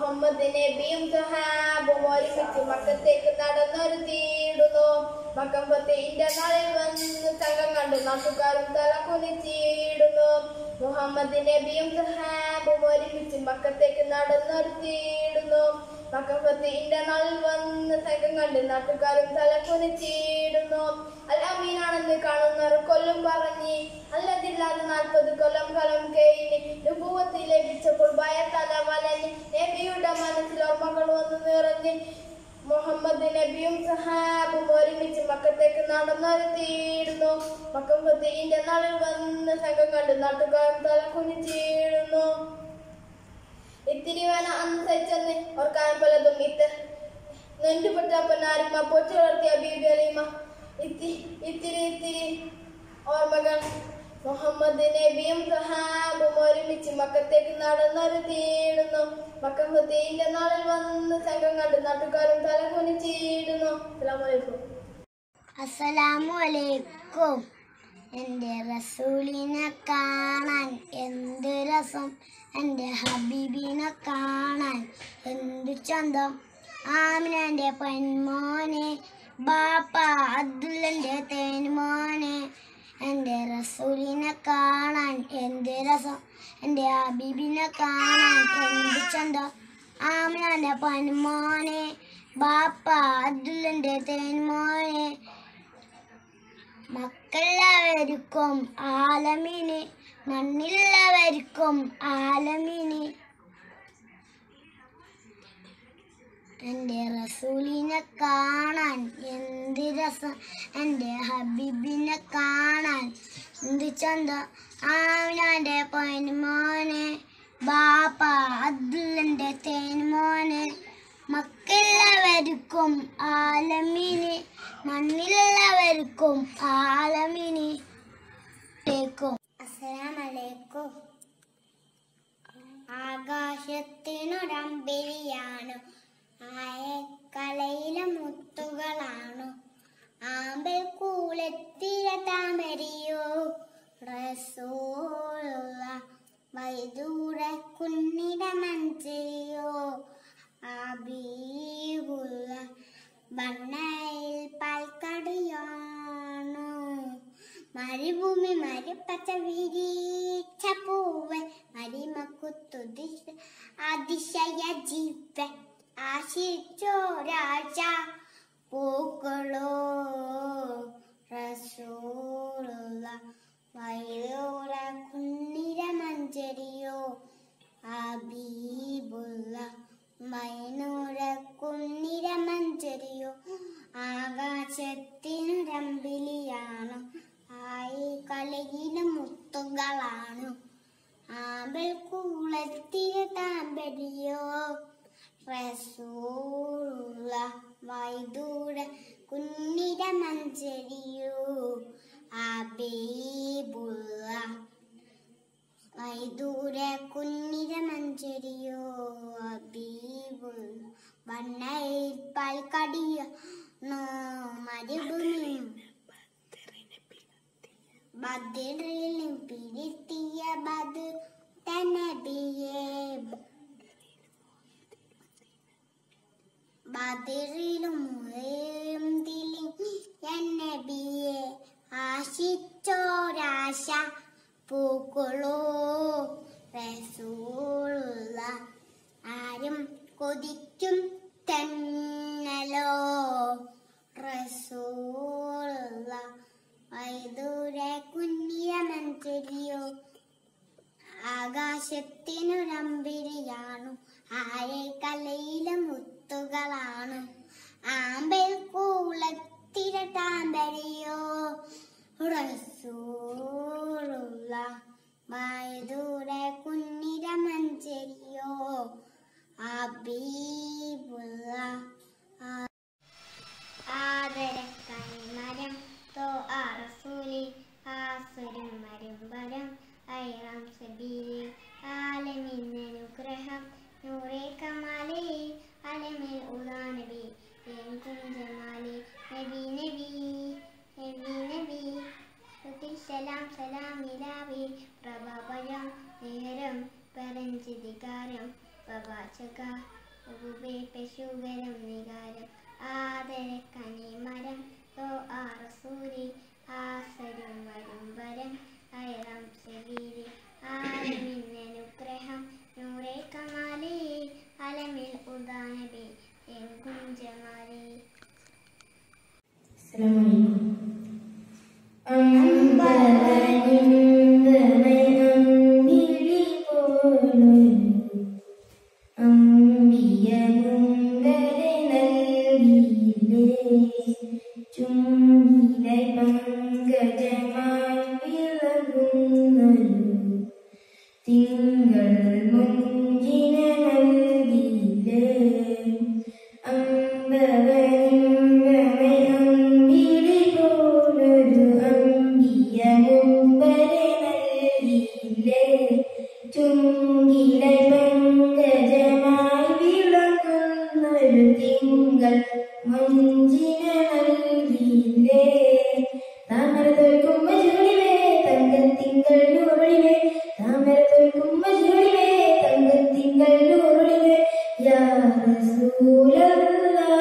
മുഹമ്മദ് നബിയും സഹാബും ഒരുമിച്ച് മക്കത്തേക്ക് നടന്നൊരു തീടുന്നു മക്കം ഫത്തേന്റെ നാളിൽ വന്ന് സംഘം കണ്ടു നാട്ടുകാരും തല കുനിച്ചിടുന്നു മുഹമ്മദ് നബിയും സഹാബും ഒരുമിച്ച് മക്കത്തേക്ക് നടന്നൊരു തീടുന്നു മക്കം ഫത്തേന്റെ നാളിൽ വന്ന് സംഘം കണ്ട് നാട്ടുകാരും തല കുനിച്ചിടുന്നു അൽ അമീനാണെന്ന് കാണുന്നവർ കൊല്ലും പറഞ്ഞ് അല്ലതില്ലാതെ നാൽപ്പത് കൊല്ലം ഫലം കഴിഞ്ഞ് രൂപത്തിൽ ലഭിച്ചപ്പോൾ ഭയത്തല വലഞ്ഞ് നബിയുടെ മനസ്സിൽ ഓർമ്മകൾ വന്ന് നിറഞ്ഞ് മുഹമ്മദ് നബിയും സഹാബും ഒരുമിച്ച് മക്കത്തേക്ക് നടന്നൊരു തീടുന്നു മക്കം ഫത്തീന്റെ നാളിൽ വന്ന് സംഘം കണ്ട് നാട്ടുകാരും തല കുനിച്ചിടുന്നു ഇത്തിരി വേണം അന്ന് സഹിച്ചെന്ന് ഓർക്കാൻ പലതും ഇത്ത് നെണ്ടുപെട്ടപ്പനാരിമ പൊച്ചു വളർത്തിയ ബീബി അലിമ ഇത്തി ഇത്തിരി ഇത്തിരി ഓർമ്മകൾ മുഹമ്മദ് നബിയും സഹാബും ഒരുമിച്ച് മക്കത്തേക്ക് നടന്നൊരു തീടുന്നു മക്കം ഫത്തീന്റെ നാളിൽ വന്ന് സംഘം കണ്ട് നാട്ടുകാരും തല കുനിച്ചിടുന്നു അസ്സലാമലൈക്കും അസ്സലാമു അലൈക്കും എൻ്റെ റസൂലിനെ കാണാൻ എന്ത് രസം എൻ്റെ ഹബീബിനെ കാണാൻ എന്ത് ചന്തം ആമിനൻ്റെ പെൺമോനെ ബാപ്പ അബ്ദുള്ളൻ്റെ തേൻമോനെ എൻ്റെ റസൂലിനെ കാണാൻ എന്ത് രസം എൻ്റെ ഹബീബിനെ കാണാൻ എന്ത് ചന്തം ആമിനൻ്റെ പെൺമോനെ ബാപ്പ അബ്ദുള്ളൻ്റെ തേൻമോനെ മക്കളവർക്കും ആലമിന് മണ്ണില്ലവർക്കും ആലമിന് എൻ്റെ റസൂലിനെ കാണാൻ എന്ത് രസം എൻ്റെ ഹബീബിനെ കാണാൻ എന്ത് ചന്ത ആമിനാൻ്റെ പൊന്മോനെ ബാപ്പ അബ്ദുള്ളൻ്റെ തേൻമോനെ മക്കളവർക്കും ആലമിന് മണ്ണിലുള്ളവർക്കും ആലമിന് അസ്സലാമലൈക്കും ആകാശത്തിനൊരമ്പലിയാണു ആയക്കലയിലെ മുത്തുകളാണു ആമ്പൽ കൂലത്തിര താമരിയോ റസൂലുള്ള വൈദൂര കുന്നിട മഞ്ചരിയോ അബീബുള്ള ബണ്ണയിൽ പാൽക്കടിയാണു മരുഭൂമി മരുപ്പച്ച വിരിച്ച പൂവ് മരിമക്കുത്തുതി അതിശയ ജീവ ആശിച്ചോരാഴ്ച പൂക്കളോ റസൂലുള്ള വൈലോര കുന്നിര മഞ്ചരിയോ ഹബീബുള്ള മൈനൂര കുന്നിര മഞ്ചരിയോ ആകാശത്തിനുരമ്പിലിയാണു ആയി കലയിലെ മുത്തുകളാണു ആമ്പൽ കൂളത്തിലെ താമ്പരിയോ റസൂള്ള വൈദൂര കുന്നിര മഞ്ചരിയോ അബീബുള്ള വൈദൂര കുന്നിര മഞ്ചരിയോ അബീബുൾ വണ്ണയിൽ പാൽക്കടിയ മരുഭൂമി ബദിറിലും പിരിത്തിയ ബദ് തനബിയെ ബദിറിലും എന്നബിയെ ആശിച്ചോരാശ പൂക്കളോ റസൂലുള്ള ആരും കൊതിക്കും തന്നലോ റസൂലുള്ള വൈദൂര കുഞ്ഞിയ മഞ്ചരിയോ ആകാശത്തിനൊരമ്പിരിയാണു ആരെ കലയിലെ മുത്തുകളാണ് ആമ്പൽ കൂളത്തിര താമ്പരിയോ റസൂലുള്ള വൈദൂര കുഞ്ഞിര മഞ്ചരിയോ അബീബുള്ള പ്രവാചക ഉബേ പശുവരം വികാരം ആദര കനിമരം ഓ ആറസൂരി ആസരും വരും വരം അയറാം ശരീരി ആലമിന്നനുഗ്രഹം നൂറെ കമാലി അലമിൽ ഉദാനബി എങ്കും ജമാലി തിങ്കൾ മുഞ്ചിന നൽകിയില്ലേ അമ്പവനിമ്പമൈ അമ്പിളി പോലൊരു അമ്പിയ മുമ്പരെ നൽകിയില്ലേ ചുങ്കിലെ പങ്കജമായി വിളങ്ങുന്നൊരു തിങ്കൾ മുഞ്ചിന നൽകിയില്ലേ താമര തോൽക്കുമ്പ ചുരുളിവേ തങ്കത്തിങ്കൾ നൂറിവേ താമര തോൽക്കുമ്പ ചുരുളിവേ തങ്കത്തിങ്കൾ നൂറിവേ യാ റസൂലല്ലാ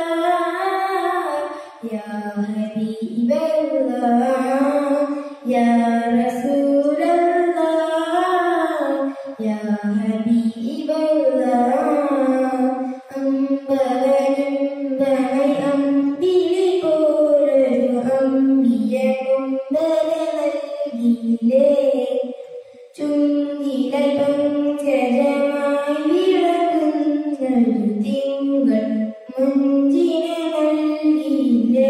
യാ ഹബീബല്ലാ യാ റസൂലല്ലാ യാ ഹബീബല്ലാ അമ്പവനിമ്പമൈ അമ്പിളി പോലൊരു അമ്പിയ കൊമ്പനെ നൽകിയില്ലേ ചുങ്കിലെ പങ്കജമായി വിളങ്ങുന്നൊരു തിങ്കൾ മുഞ്ചിനെ നൽകിയില്ലേ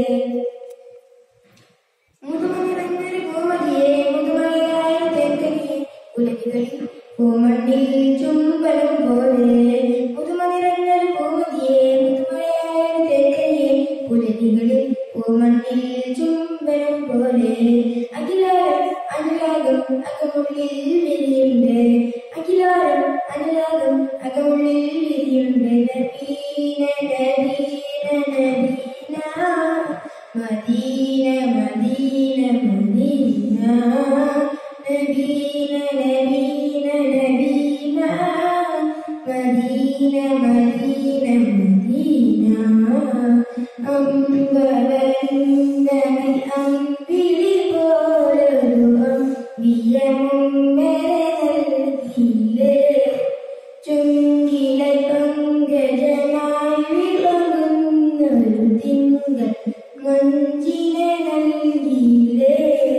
മുതുമണിറങ്ങൊരു പൂമതിയെ മുതുമണിയായ തെക്കനിയെ ഉലകികളിൽ പൂമണ്ണിൽ ചുംബനം പോലെ മുതുമണിറങ്ങൊരു പൂമതിയെ മുതുമണിയായ തെക്കനിയെ ഉലകികളിൽ പൂമണ്ണിൽ ചുംബനം പോലെ അഖിലാരം അനുരാഗം അകമുള്ളിൽ വിരിയുണ്ട് അഖിലാരം അനുരാഗം അകമുള്ളിൽ വിരിയുണ്ട് നബീന നബീന നബീന മദീന മദീന മദീന നബീന നബീന നബീന മദീന മദീന മദീന അമ്പവരിന്തമി അമ്പിളി പോലൊരു അമ്പിയമുമ്പരെ നൽകിയില്ലേ ചുങ്കിലെ പങ്കജമായി വിളങ്ങുന്നൊരു തിങ്കൾ മഞ്ചിനെ നൽകിയില്ലേ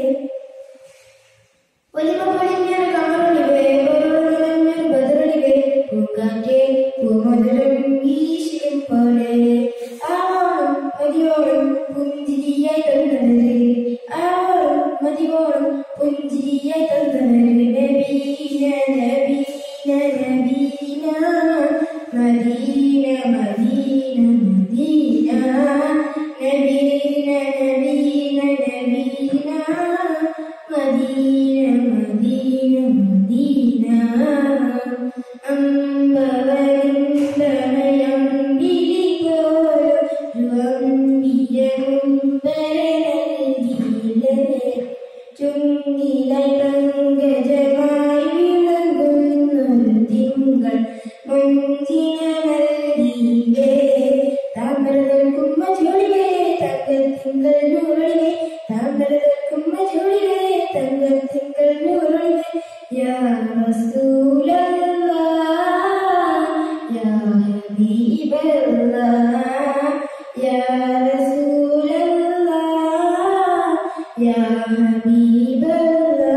ഒലിമ പൊളിഞ്ഞൊരു കമറുളിവേ ഒരുളഞ്ഞൊരു ബദറുളിവേ പൂക്കാറ്റേ പൂമധുരം വീശിയും പോലെ ആവോളം മതിയോളം പുഞ്ചിരിയായി തന്നത് ആവോളം മതിയോളം പുഞ്ചിരിയായി തന്നത് നബീന നബീന നബീന മദീന മദീന മദീന നബീന നബീന നബീന മദീന മദീന മദീന അമ്പവരിന്തമയമ്പിളി പോലൊരു അമ്പിയമുമ്പരെ നൽകിയില്ലേ ചുങ്കിലെ പങ്കജമായി വിളങ്ങുന്നൊരു തിങ്കൾ മുഞ്ചിന നൽകിയില്ലേ താങ്കൾ നിൽക്കുമ്പ ചൂടിലേ തങ്കത്തിങ്കൾ നൂറിലേ താങ്കൾ നിൽക്കുമ്പ ചൂടിലേ തങ്കത്തിങ്കൾ നൂറിലേ യാ റസൂലല്ലാ യാ ഹബീബല്ലാ യാ റസൂലല്ലാ യാ ഹബീബല്ലാ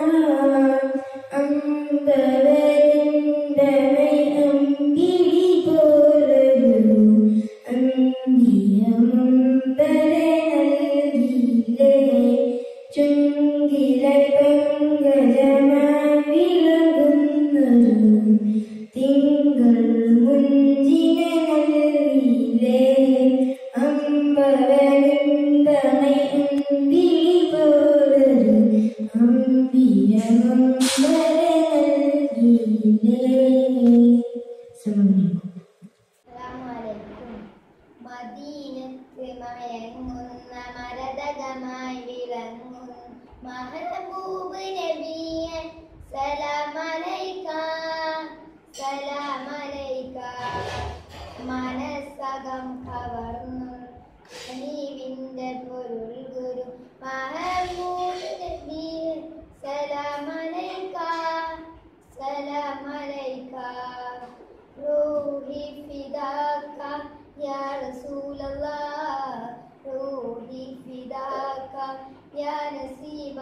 അമ്പവരിന്തമൈ അമ്പിളി പോലൊരു അമ്പിയമുമ്പരെ നൽകിയില്ലേ ചുങ്കിലെ പങ്കജമായി വിളങ്ങുന്നൊരു തിങ്കൾ മുഞ്ചിനെ നൽകിയില്ലേ അമ്പവരിന്തമൈ അമ്പിളി പോലൊരു അമ്പിയമുമ്പരെ നൽകിയില്ലേ സമയം അസ്സലാമലൈക്കും. മദീനത്ത് മയങ്ങുന്ന മരതകമായി വിളങ്ങും മഹബൂബ് നബിയൻ സലാമലൈക്ക സലാമലൈക്ക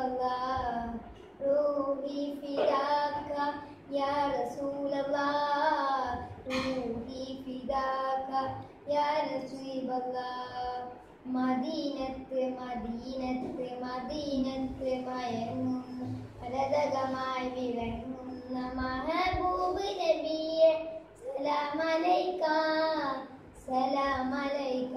الله روحي فداك يا رسول الله روحي فداك يا رسول الله മദീനത്ത് മദീനത്ത് മദീനത്ത് മയങ്ങുന്ന അലതകമായി വിളങ്ങുന്ന മഹബൂബ് നബിയെ സലാമലൈക്ക സലാമലൈക്ക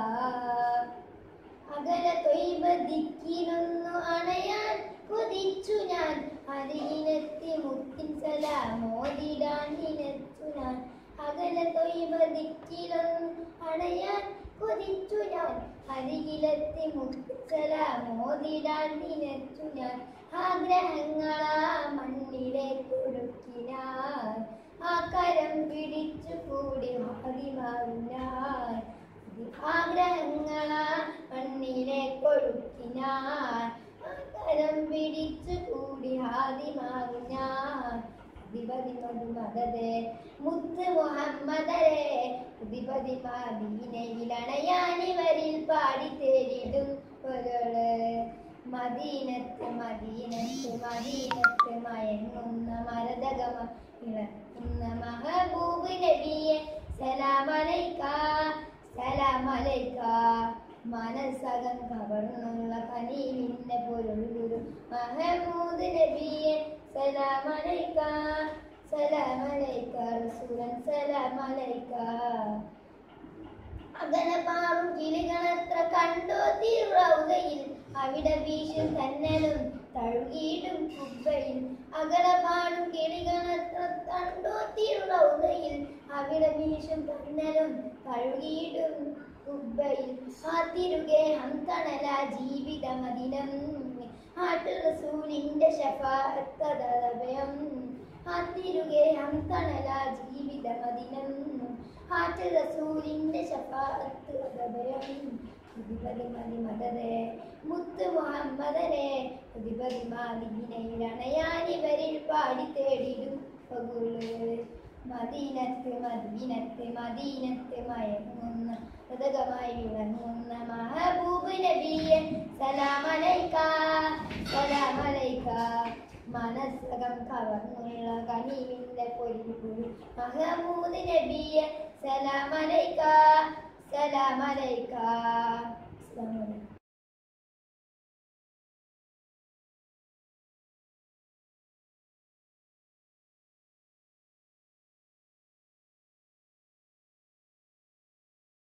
അകല തൊയ്ബ ദിക്കിലൊന്നു അണയാൻ കൊതിച്ചു ഞാൻ അരികിലെത്തി മുത്തിൻ സലാമോദിടാൻ നിനച്ചു ഞാൻ അകല തൊയ്ബ ദിക്കിലൊന്നു അണയാൻ കൊതിച്ചു ഞാൻ അരികിലെത്തി മുത്തിൻ സലാമോദിടാൻ നിനച്ചു ഞാൻ ആഗ്രഹങ്ങളാ മണ്ണിലെ കൊടുക്കിനാൻ ആ കരം പിടിച്ചു കൂടി മതിമാവിനാൻ ആഗ്രഹങ്ങളാ മണ്ണിലെ കൊഴുക്കിനാൻ കരം പിടിച്ചു കൂടി ഹാദിമാവിനാൻ അധിപതി മധുമതേ മുത്ത് മുഹമ്മദരെ അധിപതി മദീനയിലണയാനിവരിൽ പാടി തേടിടും ഒരാള് മദീനത്ത് മദീനത്ത് മദീനത്ത് മയങ്ങുന്ന മരതകമ ഇളക്കുന്ന മഹബൂബ് നബിയെ സലാമലൈക്ക സലാമലൈക്ക മനസ്സകം കവർന്നുള്ള കനീവിന്റെ പൊരുൾ ഗുരു മഹമൂദ് നബിയെ സലാമലൈക്ക സലാമലൈക്ക റസൂലൻ സലാമലൈക്ക അകലപാറും കിളികളത്ര കണ്ടോ തിരുറൗകയിൽ അവിടെ വീശും തന്നലും തഴുകിയിടും കുബ്ബയിൽ അകലപാടും കിളികളത്ര കണ്ടോ തിരുറൗകയിൽ അവിടെ വീശും തന്നലും തഴുകിയിടും കുബ്ബയിൽ ആ തിരുഗേഹം തണല ജീവിതമതിനം ആട്ടു റസൂലിന്റെ ശഫാത്തദഭയം ആ തിരുഗേഹം തണല ജീവിതമതിനം ആട്ട് റസൂലിന്റെ ശഫാഅത്ത് അദബയം അധിപതി മതി മദരെ മുത്ത് മുഹമ്മദരെ അധിപതി മാലിനയിലണയാനിവരിൽ പാടി തേടിടും പകുള് മദീനത്ത് മദീനത്ത് മദീനത്ത് മയങ്ങുന്ന ഹൃദകമായി വിളങ്ങുന്ന മഹബൂബ് നബിയെ സലാമലൈക്ക സലാമലൈക്ക മനസ്സകം കവർന്നുള്ള കനീവിന്റെ പൊരിപുരി മഹമൂദ് നബിയെ സലാമലൈക്ക സലാമലൈക്ക അസ്സലാമു അലൈക്കും